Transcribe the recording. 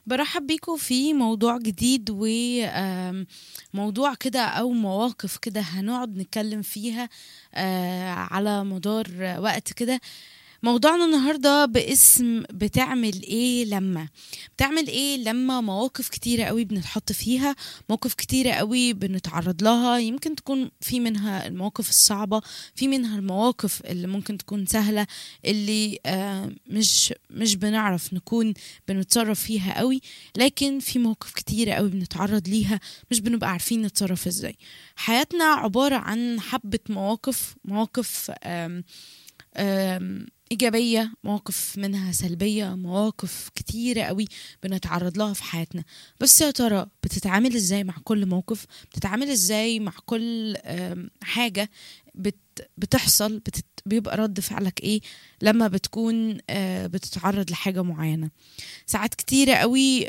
برحب بيكم في موضوع جديد وموضوع كده أو مواقف كده هنقعد نتكلم فيها آه، على مدار وقت كده موضوعنا النهاردة باسم بتعمل ايه لما بتعمل ايه لما مواقف كتيرة قوي بنتحط فيها مواقف كتيرة قوي بنتعرض لها يمكن تكون في منها المواقف الصعبة في منها المواقف اللي ممكن تكون سهلة اللي آه، مش مش بنعرف نكون بنتصرف فيها قوي لكن في مواقف كتيرة قوي بنتعرض ليها مش بنبقى عارفين نتصرف ازاي حياتنا عبارة عن حبة مواقف مواقف آم آم إيجابية مواقف منها سلبية مواقف كتيرة قوي بنتعرض لها في حياتنا بس يا ترى بتتعامل ازاي مع كل موقف بتتعامل ازاي مع كل آم، حاجة بت بتحصل بتت بيبقى رد فعلك ايه لما بتكون آه، بتتعرض لحاجة معينة ساعات كتيرة قوي